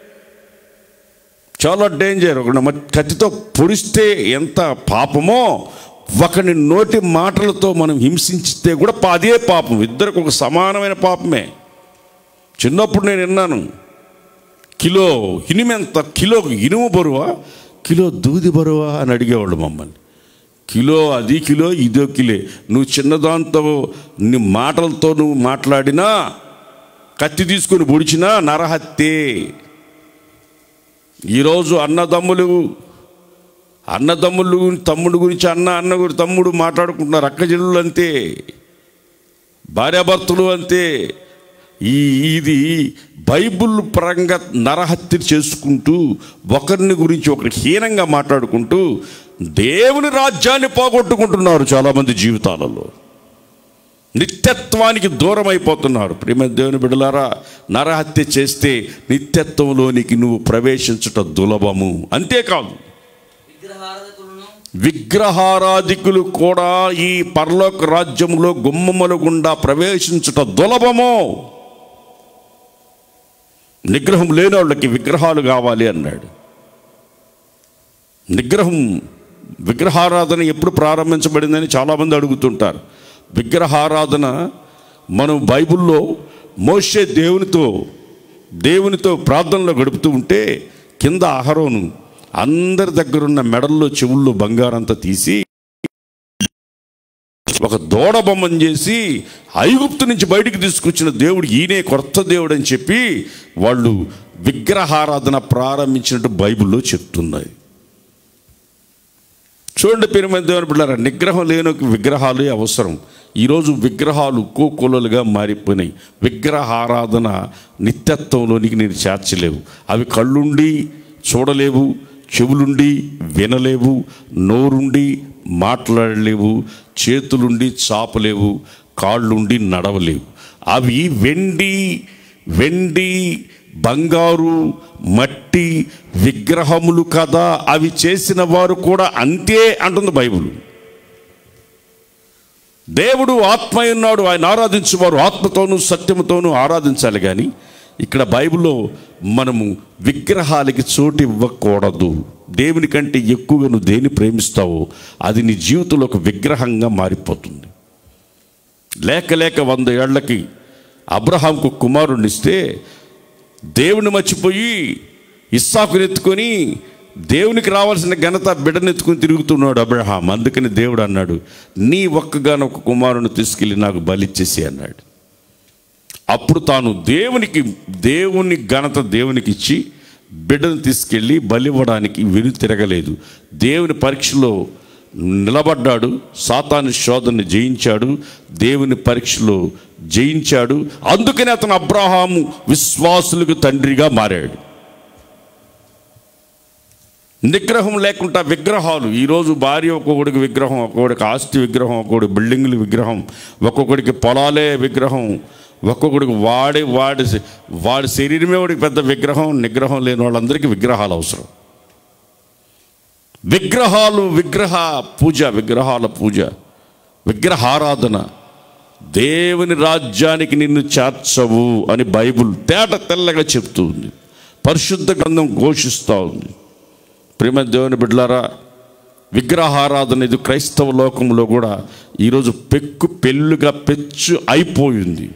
చాలా డేంజర్ ఒక కత్తితో పొడిస్తే ఎంత పాపమో ఒకని నోటి మాటలతో మనం హింసించితే కూడా పా- అదే పాపం ఇద్దరికి ఒక సమానమైన పాపమే చిన్నప్పుడు నేను విన్నాను కిలో ఇనుమెంత కిలో ఇనుము బరువా కిలో దూది బరువా అని అడిగేవాళ్ళు మమ్మల్ని కిలో అది కిలో ఇదో కిలే నువ్వు చిన్నదాంతో నీ మాటలతో నువ్వు మాట్లాడినా కత్తి తీసుకొని పొడిచినా నరహత్యే ఈరోజు అన్నదమ్ములు అన్నదమ్ములు తమ్ముడు గురించి అన్న అన్న గురించి తమ్ముడు మాట్లాడుకుంటున్నారు అక్క చెల్లెలు అంతే భార్యాభర్తలు అంతే ఈ ఇది బైబుల్ పరంగా నరహత్య చేసుకుంటూ ఒకరిని గురించి ఒకరి హీనంగా మాట్లాడుకుంటూ దేవుని రాజ్యాన్ని పోగొట్టుకుంటున్నారు చాలామంది జీవితాలలో నిత్యత్వానికి దూరం అయిపోతున్నారు ప్రేమ దేవుని బిడ్డలారా నరహత్య చేస్తే నిత్యత్వంలోనికి నువ్వు ప్రవేశించుట దులభము అంతేకాదు విగ్రహారాధకులను విగ్రహారాధికులు కూడా ఈ పరలోక రాజ్యంలో గుమ్మముల గుండా ప్రవేశించుట దులభము నిగ్రహం లేని వాళ్ళకి విగ్రహాలు కావాలి అన్నాడు నిగ్రహం విగ్రహారాధన ఎప్పుడు ప్రారంభించబడిందని చాలామంది అడుగుతుంటారు విగ్రహారాధన మనం బైబిల్లో మోషే దేవునితో దేవునితో ప్రార్థనలో గడుపుతూ ఉంటే కింద అహరోను అందరి దగ్గరున్న మెడల్లో చెవుల్లో బంగారంతా తీసి ఒక దూడ బొమ్మను చేసి ఐగుప్తు నుంచి బయటికి తీసుకొచ్చిన దేవుడు ఈయనే కొత్త దేవుడు అని చెప్పి వాళ్ళు విగ్రహారాధన ప్రారంభించినట్టు బైబిల్లో చెప్తున్నాయి చూడండి పెరుమంది దేవుని బిడ్డారా నిగ్రహం లేని విగ్రహాలే అవసరం ఈరోజు విగ్రహాలు కోకొలలుగా మారిపోయినాయి విగ్రహారాధన నిత్యత్వంలోనికి నేను చేర్చలేవు అవి కళ్ళుండి చూడలేవు చెవులుండి వినలేవు నోరుండి మాట్లాడలేవు చేతులుండి చాపలేవు కాళ్ళుండి నడవలేవు అవి వెండి వెండి బంగారు మట్టి విగ్రహములు కదా అవి చేసిన వారు కూడా అంతే అంటుంది బైబిల్ దేవుడు ఆత్మ ఉన్నాడు ఆయన ఆరాధించేవారు ఆత్మతోనూ సత్యముతోనూ ఆరాధించాలి కానీ ఇక్కడ బైబిల్లో మనము విగ్రహాలకి చోటు ఇవ్వకూడదు దేవుని కంటే ఎక్కువగా నువ్వు దేని ప్రేమిస్తావో అది నీ జీవితంలో ఒక విగ్రహంగా మారిపోతుంది లేక లేక వంద ఏళ్లకి అబ్రహాంకు కుమారుణ్ణిస్తే దేవుని మర్చిపోయి ఇస్సాకుని ఎత్తుకొని దేవునికి రావాల్సిన ఘనత బిడ్డనెత్తుకుని తిరుగుతున్నాడు అబ్రహాం అందుకని దేవుడు అన్నాడు నీ ఒక్కగానొక్క కుమారుని తీసుకెళ్ళి నాకు బలిచ్చేసి అన్నాడు అప్పుడు తాను దేవునికి దేవుని ఘనత దేవునికి ఇచ్చి బిడ్డను తీసుకెళ్ళి బలివ్వడానికి వెను తిరగలేదు దేవుని పరీక్షలో నిలబడ్డాడు సాతాను శోధనని జయించాడు దేవుని పరీక్షలో జయించాడు అందుకని అతను అబ్రహాము విశ్వాసులకు తండ్రిగా మారాడు నిగ్రహం లేకుండా విగ్రహాలు ఈరోజు భార్య ఒక్కొక్కడికి విగ్రహం ఒక్కొక్కడికి ఆస్తి విగ్రహం ఒక్కొక్కడి బిల్డింగుల విగ్రహం ఒక్కొక్కడికి పొలాలే విగ్రహం ఒక్కొక్కడికి వాడి వాడి వాడి శరీరమే వాడికి పెద్ద విగ్రహం నిగ్రహం లేని వాళ్ళందరికీ విగ్రహాలు అవసరం విగ్రహాలు విగ్రహ పూజ విగ్రహాల పూజ విగ్రహారాధన దేవుని రాజ్యానికి నిన్ను చేర్చవు అని బైబుల్ తేట తెల్లగా చెప్తూ ఉంది పరిశుద్ధ గ్రంథం ఘోషిస్తూ ఉంది ప్రేమ దేవుని బిడ్డలారా విగ్రహారాధన ఇది క్రైస్తవ లోకంలో కూడా ఈరోజు పెక్కు పెళ్ళుగా పెచ్చు అయిపోయింది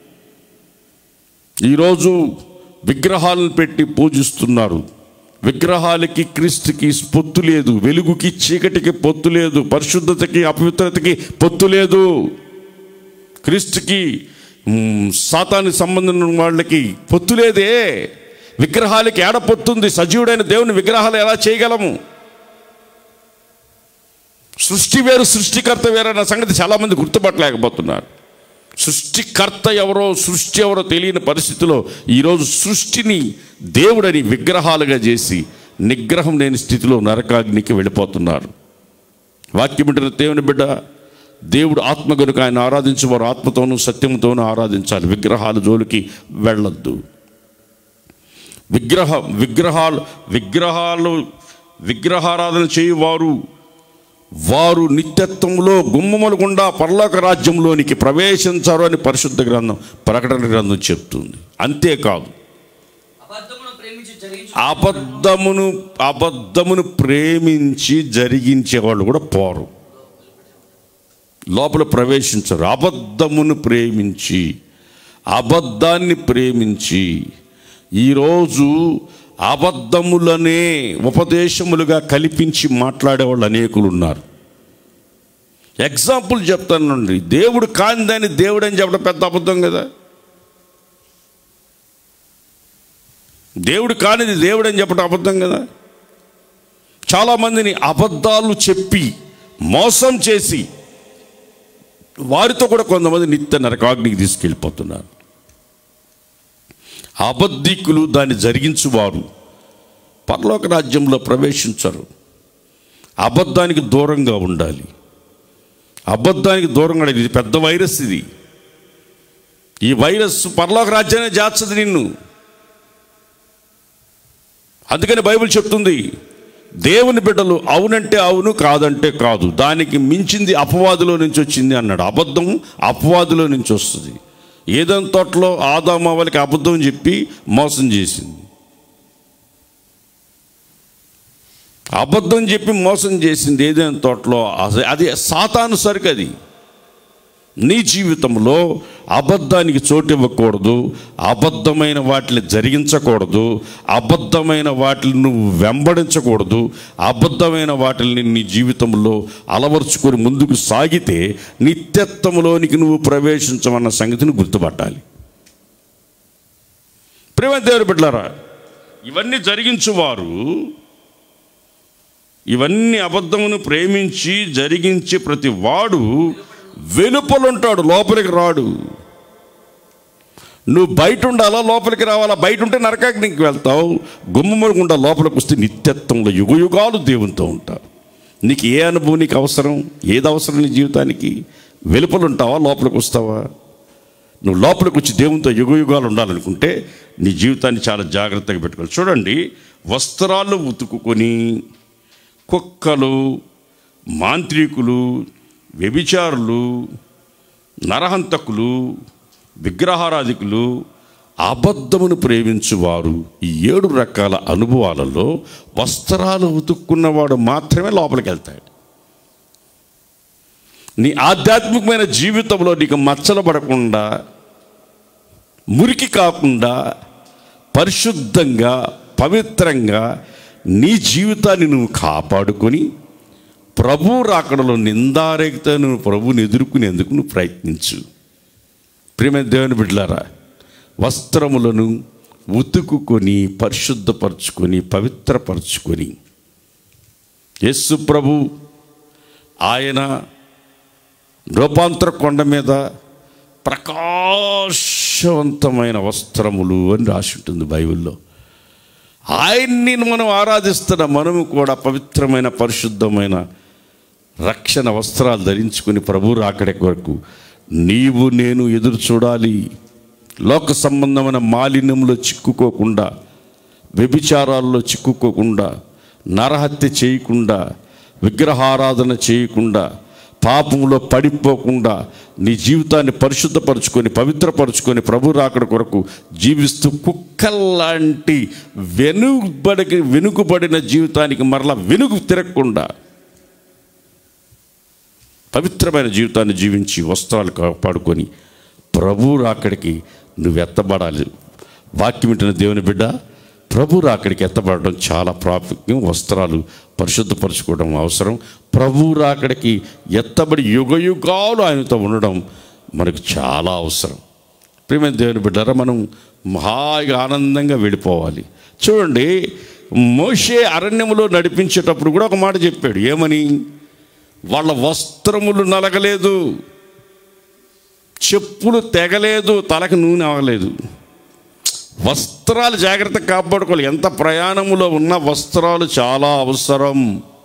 ఈరోజు విగ్రహాలను పెట్టి పూజిస్తున్నారు విగ్రహాలకి క్రీస్తుకి పొత్తు లేదు వెలుగుకి చీకటికి పొత్తు లేదు పరిశుద్ధతకి అపవిత్రతకి పొత్తు లేదు క్రీస్తుకి మ్, సాతానికి సంబంధం ఉన్న వాళ్ళకి పొత్తు లేదే విగ్రహాలకి ఏడ పొత్తుంది సజీవుడైన దేవుని విగ్రహాలు ఎలా చేయగలము సృష్టి వేరు సృష్టికర్త వేరు అన్న సంగతి చాలామంది గుర్తుపట్టలేకపోతున్నారు సృష్టికర్త ఎవరో సృష్టి ఎవరో తెలియని పరిస్థితిలో ఈరోజు సృష్టిని దేవుడని విగ్రహాలుగా చేసి నిగ్రహం లేని స్థితిలో నరకాగ్నికి వెళ్ళిపోతున్నారు వాక్యం వింటున్న దేవుని బిడ్డ దేవుడు ఆత్మ కనుక ఆయన ఆరాధించేవారు ఆత్మతోనూ సత్యంతోనూ ఆరాధించాలి విగ్రహాల జోలికి వెళ్ళొద్దు విగ్రహ విగ్రహాలు విగ్రహాలు విగ్రహారాధన చేయువారు వారు నిత్యత్వంలో గుమ్మములు గుండా పర్లోక రాజ్యంలోనికి ప్రవేశించారు అని పరిశుద్ధ గ్రంథం ప్రకటన గ్రంథం చెప్తుంది అంతేకాదు అబద్ధమును ప్రేమించి జరిగించు అబద్ధమును అబద్ధమును ప్రేమించి జరిగించే వాళ్ళు కూడా పోరు లోపల ప్రవేశించరు అబద్ధమును ప్రేమించి అబద్ధాన్ని ప్రేమించి ఈరోజు అబద్ధములనే ఉపదేశములుగా కల్పించి మాట్లాడేవాళ్ళు అనేకులు ఉన్నారు ఎగ్జాంపుల్ చెప్తానండి దేవుడు కానిదని దేవుడు అని చెప్పడం పెద్ద అబద్ధం కదా దేవుడు కానిది దేవుడు అని చెప్పడం అబద్ధం కదా చాలామందిని అబద్ధాలు చెప్పి మోసం చేసి వారితో కూడా కొంతమంది నిత్య నరకాగ్నికి తీసుకెళ్ళిపోతున్నారు అబద్ధికులు దాన్ని జరిగించువారు పరలోక రాజ్యంలో ప్రవేశించరు అబద్ధానికి దూరంగా ఉండాలి అబద్ధానికి దూరంగా ఉండాలి. ఇది పెద్ద వైరస్ ఇది ఈ వైరస్ పరలోక రాజ్యాన్ని జార్చదు నిన్ను అందుకని బైబిల్ చెప్తుంది దేవుని బిడ్డలు అవునంటే అవును కాదంటే కాదు దానికి మించింది అపవాదులో నుంచి వచ్చింది అన్నాడు అబద్ధం అపవాదులో నుంచి వస్తుంది ఏదైనా తోటలో ఆదాము వాళ్ళకి అబద్ధం చెప్పి మోసం చేసింది అబద్ధం చెప్పి మోసం చేసింది ఏదైనా తోటలో అస- అది సాతాను సరికి అది నీ జీవితంలో అబద్ధానికి చోటు ఇవ్వకూడదు అబద్ధమైన వాటిని జరిగించకూడదు అబద్ధమైన వాటిని నువ్వు వెంబడించకూడదు అబద్ధమైన వాటిని నీ జీవితంలో అలవర్చుకొని ముందుకు సాగితే నిత్యత్వంలోనికి నువ్వు ప్రవేశించమన్న సంగతిని గుర్తుపట్టాలి ప్రేమ దేవుని బిడ్డలారా ఇవన్నీ జరిగించువారు ఇవన్నీ అబద్ధమును ప్రేమించి జరిగించి ప్రతి వాడు వెలుపలుంటాడు లోపలికి రాడు నువ్వు బయట ఉండాలా లోపలికి రావాలా బయట ఉంటే నరకాగ్నికి వెళ్తావు గుమ్మమురుగుండా లోపలికి వస్తే నిత్యత్వంలో యుగ యుగాలు దేవునితో ఉంటావు నీకు ఏ అనుభవం నీకు అవసరం ఏది అవసరం నీ జీవితానికి వెలుపలు ఉంటావా లోపలికి వస్తావా నువ్వు లోపలికి వచ్చి దేవునితో యుగ యుగాలు ఉండాలనుకుంటే నీ జీవితాన్ని చాలా జాగ్రత్తగా పెట్టుకోవాలి చూడండి వస్త్రాలు ఉతుకుకొని కుక్కలు మాంత్రికులు వ్యభిచారులు నరహంతకులు విగ్రహారాధికులు అబద్ధమును ప్రేమించువారు ఈ ఏడు రకాల అనుభవాలలో వస్త్రాలు ఉతుక్కున్నవాడు మాత్రమే లోపలికి వెళ్తాడు నీ ఆధ్యాత్మికమైన జీవితంలో నీకు మచ్చలు పడకుండా మురికి కాకుండా పరిశుద్ధంగా పవిత్రంగా నీ జీవితాన్ని నువ్వు కాపాడుకొని ప్రభు రాకడలో నిందారేగితే నువ్వు ప్రభుని ఎదుర్కొనేందుకు నువ్వు ప్రయత్నించు ప్రేమ దేవుని బిడ్డలారా వస్త్రములను ఉతుకుకొని పరిశుద్ధపరచుకొని పవిత్రపరచుకొని యేసు ప్రభు ఆయన రూపాంతర కొండ మీద ప్రకాశవంతమైన వస్త్రములు అని రాసి ఉంటుంది బైబిల్లో ఆయన్ని మనం ఆరాధిస్తున్న మనము కూడా పవిత్రమైన పరిశుద్ధమైన రక్షణ వస్త్రాలు ధరించుకుని ప్రభు రాకడే కొరకు నీవు నేను ఎదురు చూడాలి లోక సంబంధమైన మాలిన్యంలో చిక్కుకోకుండా వ్యభిచారాల్లో చిక్కుకోకుండా నరహత్య చేయకుండా విగ్రహారాధన చేయకుండా పాపంలో పడిపోకుండా నీ జీవితాన్ని పరిశుద్ధపరచుకొని పవిత్రపరచుకొని ప్రభు రాకడ కొరకు జీవిస్తూ కుక్కల్లాంటి వెనుబడి వెనుకబడిన జీవితానికి మరలా వెనుక తిరగకుండా పవిత్రమైన జీవితాన్ని జీవించి వస్త్రాలు కాపాడుకొని ప్రభు రాకడికి నువ్వు ఎత్తబడాలి వాక్యం వింటున్న దేవుని బిడ్డ ప్రభు రాకడికి ఎత్తబడడం చాలా ప్రాముఖ్యం వస్త్రాలు పరిశుద్ధపరచుకోవడం అవసరం ప్రభు రాకడికి ఎత్తబడి యుగ యుగాలు ఆయనతో ఉండడం మనకు చాలా అవసరం ప్రియమైన దేవుని బిడ్డారా మనం హాయిగా ఆనందంగా వెళ్ళిపోవాలి చూడండి మోషే అరణ్యములో నడిపించేటప్పుడు కూడా ఒక మాట చెప్పాడు ఏమని వాళ్ళ వస్త్రములు నలగలేదు చెప్పులు తెగలేదు తలకు నూనె అవ్వలేదు వస్త్రాలు జాగ్రత్త కాపాడుకోవాలి ఎంత ప్రయాణములో ఉన్న వస్త్రాలు చాలా అవసరం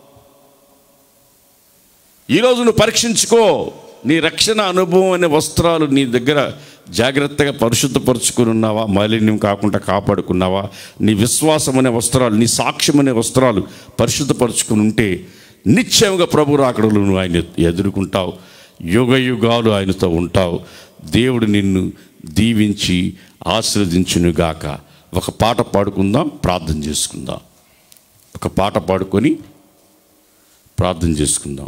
ఈరోజు నువ్వు పరీక్షించుకో నీ రక్షణ అనుభవం అనే వస్త్రాలు నీ దగ్గర జాగ్రత్తగా పరిశుద్ధపరుచుకుని ఉన్నావా మాలిన్యం కాకుండా కాపాడుకున్నావా నీ విశ్వాసం అనే వస్త్రాలు నీ సాక్ష్యం అనే వస్త్రాలు పరిశుద్ధపరుచుకుని ఉంటే నిశ్చయంగా ప్రభు రాకడలు నువ్వు ఆయన ఎదుర్కొంటావు యుగ యుగాలు ఆయనతో ఉంటావు దేవుడు నిన్ను దీవించి ఆశీర్వదించునుగాక ఒక పాట పాడుకుందాం ప్రార్థన చేసుకుందాం ఒక పాట పాడుకొని ప్రార్థన చేసుకుందాం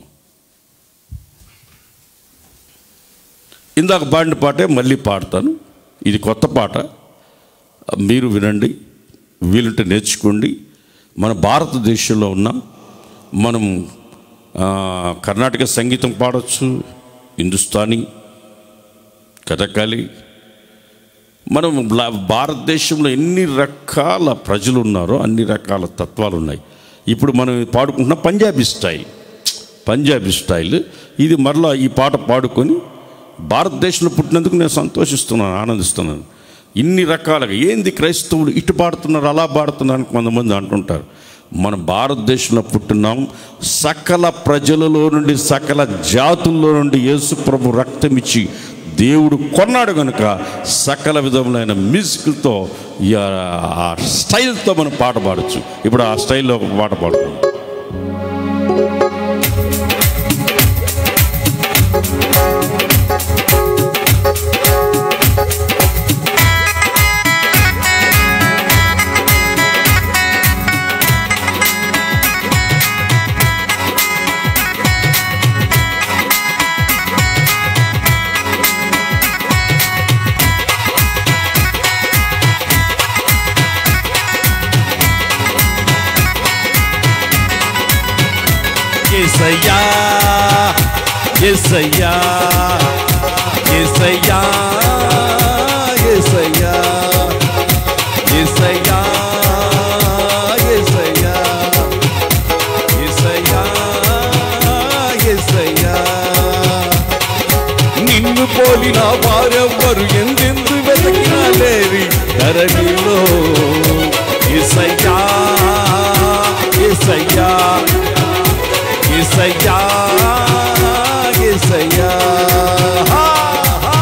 ఇందాక పాడిన పాటే మళ్ళీ పాడతాను ఇది కొత్త పాట మీరు వినండి వీలుంటే నేర్చుకోండి మన భారతదేశంలో ఉన్నాం మనం ఆ, కర్ణాటక సంగీతం పాడవచ్చు హిందుస్థానీ కథకళి మనం లా- భారతదేశంలో ఎన్ని రకాల ప్రజలు ఉన్నారో అన్ని రకాల తత్వాలు ఉన్నాయి ఇప్పుడు మనం పాడుకుంటున్న పంజాబీ స్టైల్ పంజాబీ స్టైల్ ఇది మరలా ఈ పాట పాడుకొని భారతదేశంలో పుట్టినందుకు నేను సంతోషిస్తున్నాను ఆనందిస్తున్నాను ఇన్ని రకాలుగా ఏంది క్రైస్తవులు ఇటు పాడుతున్నారు అలా పాడుతున్నారు అని కొంతమంది అంటుంటారు మన భారతదేశంలో పుట్టినాం సకల ప్రజలలో నుండి సకల జాతుల్లో నుండి యేసు ప్రభు రక్తం ఇచ్చి దేవుడు కొన్నాడు కనుక సకల విధములైన మ్యూజిక్లతో ఈ ఆ- ఆ స్టైల్తో మనం పాట పాడచ్చు ఇప్పుడు ఆ స్టైల్లో ఒక పాట పాడుకుందాం ఎసయ్యా ఎసయ్యా ఎసయ్యా ఎసయ్యా ఎసయ్యా ఎసయ్యా ఎసయ్యా ఎసయ్యా నిన్ను పోలిన వారెవ్వరు ఎందెందు వెతకినా లేరి ధరణిలో ఎసయ్యా ఎసయ్యా ఎసయ్యా ఎసయ్యా హా, హా.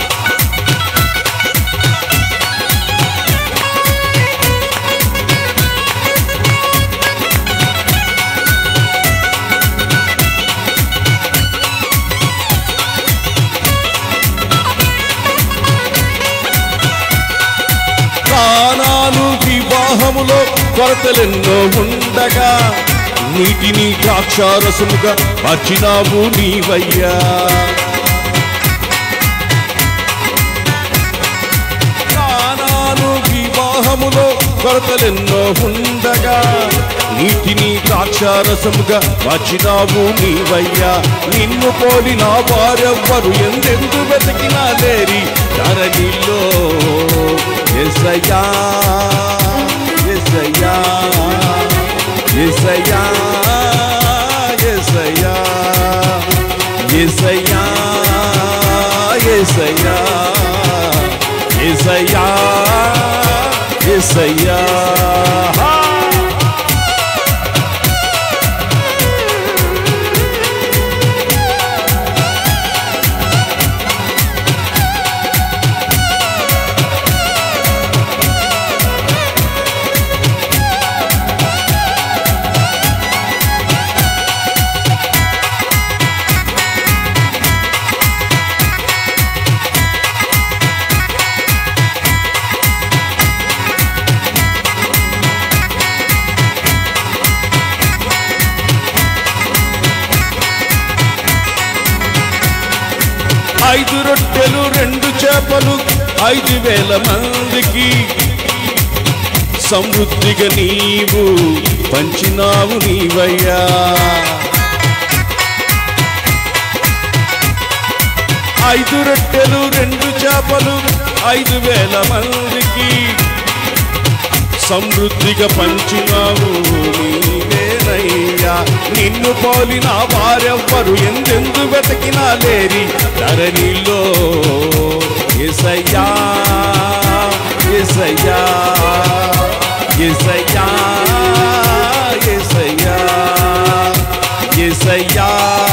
ప్రాణాలు వివాహములో కొరతలెన్నో ఉండగా నీటిని ద్రాక్షారసముగా మార్చినావు నీవయ్యా ప్రాణాలు వివాహములో కొరతలెన్నో ఉండగా నీటిని ద్రాక్షారసముగా మార్చినావు నీవయ్యా నిన్ను పోలిన వారెవ్వరు ఎందెందు వెతకినా లేరి ధరణిలో ఎసయ్యా ఎసయ్యా ఎసయ్యా ఎసయ్యా ఎసయ్యా ఎసయ్యా ఎసయ్యా ఎసయ్యా ఐదు రొట్టెలు రెండు చేపలు ఐదు వేల మందికి సమృద్ధిగా నీవు పంచినావు నీవయ్యా ఐదు రొట్టెలు రెండు చేపలు ఐదు వేల మందికి సమృద్ధిగా పంచినావు నీవేనయ్యా నిన్ను పోలిన వారెవ్వరు ఎందెందు వెతకినా లేరి ధరణిలో ఎసయ్యా ఎసయ్యా ఎసయ్యా ఎసయ్యా ఎసయ్యా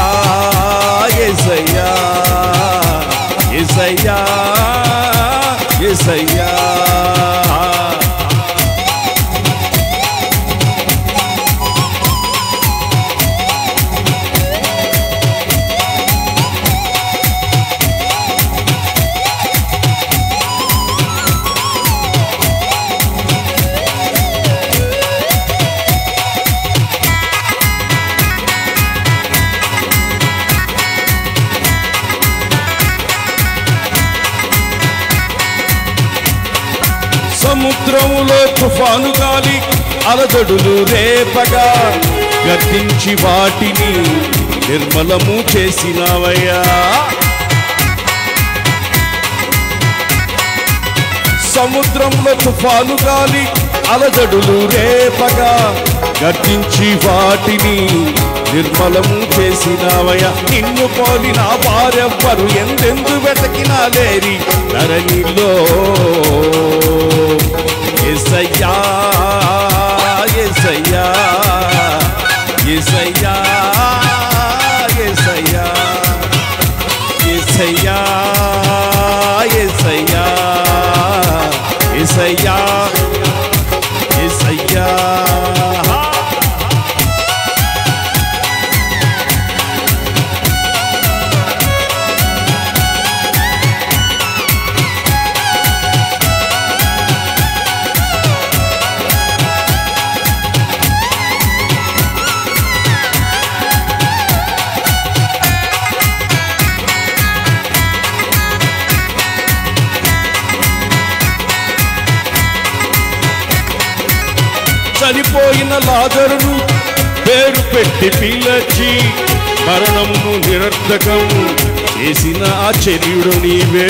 ఎసయ్యా ఎసయ్యా ఎసయ్యా సముద్రములో తుఫాను గాలి అలజడులు రేపగా గర్తించి వాటిని నిర్మలము చేసినవయ్యా సముద్రంలో తుఫాను గాలి అలజడులు రేపగా గర్జించి వాటిని నిర్మలము చేసినవయ నిన్ను పోలిన వారెవ్వరు ఎందెందు వెతకినా లేరి ధరణిలో ఎసయ్యా ఎసయ్యా ఎసయ్యా ఎసయ్యా ఎసయ్యా ఎసయ్యా ఎసయ్యా ఎసయ్యా చనిపోయిన లాజరును పేరు పెట్టి పిలచి మరణమును నిరర్ధకం చేసిన ఆశ్చర్యుడు నీవే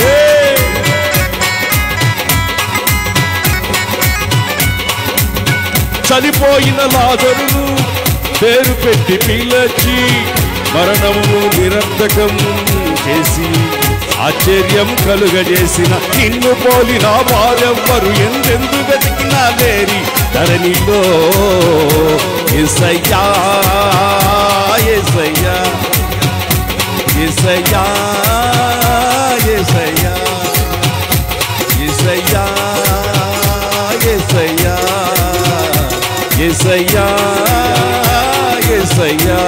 చనిపోయిన లాజరును పేరు పెట్టి పిలచి మరణమును నిరర్ధకం చేసి ఆశ్చర్యం కలుగజేసిన నిన్ను పోలిన వారెవ్వరు ఎందెందు వెతికినా లేరి ధరణిలో ఎసయ్యా ఎసయ్యా ఎసయ్యా ఎసయ్యా ఎసయ్యా ఎసయ్యా ఎసయ్యా ఎసయ్యా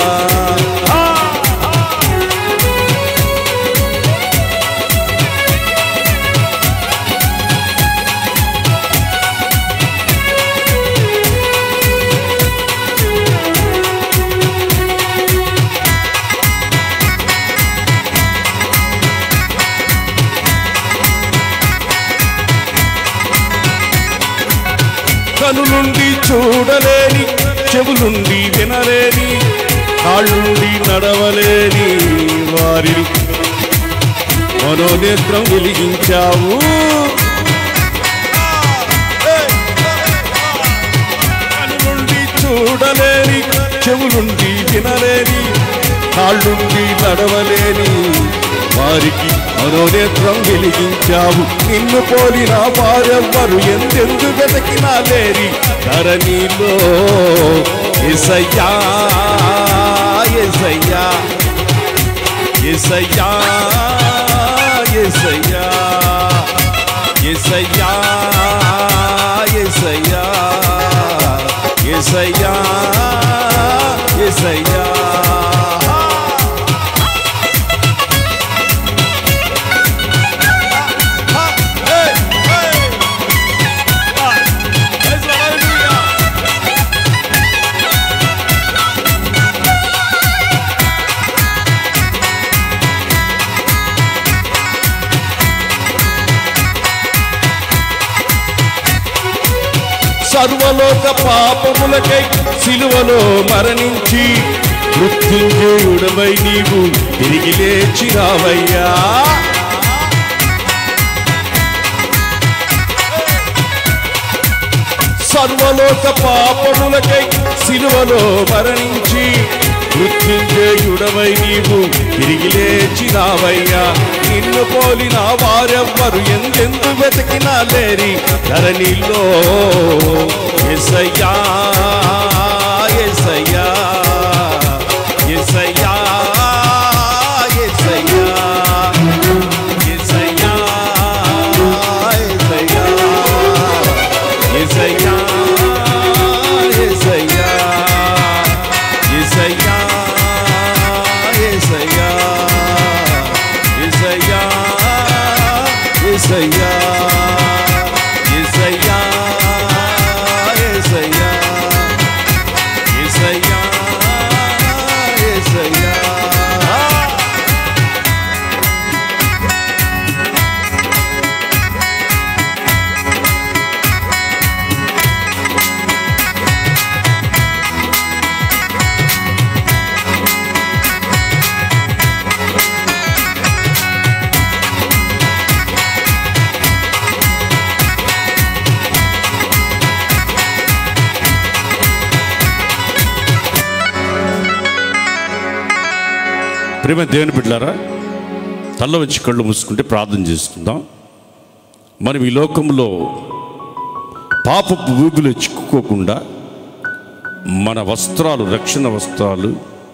కనులుండి చూడలేని చెవులుండి వినలేని కాళ్ళుండి నడవలేని వారిని మనోనేత్రం వెలిగించావు కనులుండి చూడలేని చెవులుండి వినలేని కాళ్ళుండి నడవలేని వారికి మనోనేత్రం వెలిగించావు నిన్ను పోలిన వారెవ్వరు ఎందెందు వెతకినా లేరి ధరణిలో ఎసయ్యా ఎసయ్యా ఎసయ్యా ఎసయ్యా ఎసయ్యా ఎసయ్యా ఎసయ్యా ఎసయ్యా సర్వలోక పాపములకై సిలువలో మరణించి మృత్యుంజయుడవై నీవు తిరిగి లేచి రావయ్యా సర్వలోక పాపములకై సిలువలో మరణించి మృత్యుంజయుడవై నీవు తిరిగి లేచి రావయ్యా నిన్ను పోలిన వారెవ్వరు ఎందెందు వెతికినా లేరి ధరణిలో ఎసయ్యా ఎసయ్యా ఎసయ్యా ఎసయ్యా ఎసయ్యా ఎసయ్యా ఎసయ్యా ఎసయ్యా ఎసయ్యా ఎసయ్యా ఎసయ్యా ఎసయ్యా ఎసయ్యా ఎసయ్యా ఎసయ్యా ఎసయ్యా ప్రేమ దేవుని బిడ్డారా తల్ల వచ్చి కళ్ళు మూసుకుంటే ప్రార్థన చేసుకుందాం మనం ఈ లోకంలో పాపపు ఊబిలో చిక్కుకోకుండా మన వస్త్రాలు రక్షణ వస్త్రాలు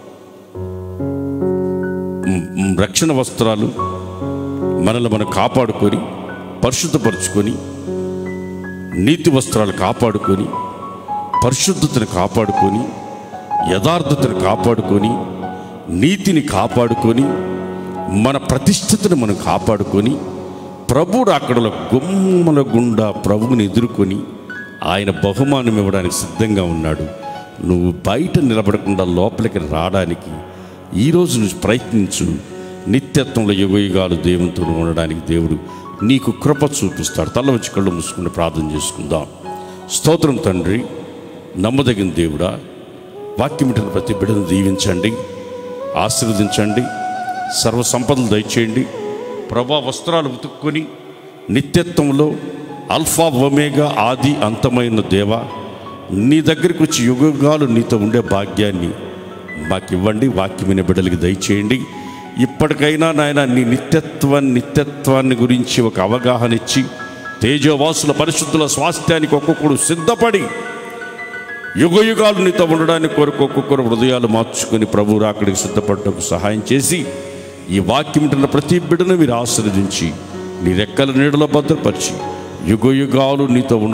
మ్, మ్, రక్షణ వస్త్రాలు మనల్ని మనం కాపాడుకొని పరిశుద్ధపరుచుకొని నీతి వస్త్రాలు కాపాడుకొని పరిశుద్ధతను కాపాడుకొని యథార్థతను కాపాడుకొని నీతిని కాపాడుకొని మన ప్రతిష్టతను మనం కాపాడుకొని ప్రభుడు అక్కడ గుమ్మల గుండా ప్రభువుని ఎదుర్కొని ఆయన బహుమానం ఇవ్వడానికి సిద్ధంగా ఉన్నాడు నువ్వు బయట నిలబడకుండా లోపలికి రావడానికి ఈరోజు నువ్వు ప్రయత్నించు నిత్యత్వంలో యుగయుగాలు దేవునితో ఉండడానికి దేవుడు నీకు కృప చూపిస్తాడు తల వచ్చి కళ్ళు మూసుకుని ప్రార్థన చేసుకుందాం స్తోత్రం తండ్రి నమ్మదగిన దేవుడా వాక్యం వింటున్న ప్రతి బిడ్డను దీవించండి ఆశీర్వదించండి సర్వ సంపదలు దయచేయండి ప్రభా వస్త్రాలు ఉతుక్కొని నిత్యత్వంలో అల్ఫా ఒమేగా ఆది అంతమైన దేవ నీ దగ్గరికి వచ్చి యుగాలు నీతో ఉండే భాగ్యాన్ని మాకు ఇవ్వండి వాక్యమైన బిడ్డలకి దయచేయండి ఇప్పటికైనా నాయన నీ నిత్యత్వాన్ని నిత్యత్వాన్ని గురించి ఒక అవగాహన ఇచ్చి తేజోవాసుల పరిశుద్ధుల స్వాస్థ్యానికి ఒక్కొక్కడు సిద్ధపడి యుగ యుగాలు నీతో ఉండడానికి కొరకు ఒక్కొక్కరు హృదయాలు మార్చుకొని ప్రభు రాకడికి సిద్ధపడటకు సహాయం చేసి ఈ వాక్యం వింటున్న ప్రతి బిడ్డను మీరు ఆశీర్వదించి నీ రెక్కల నీడలో భద్రపరిచి యుగ యుగాలు నీతో ఉండ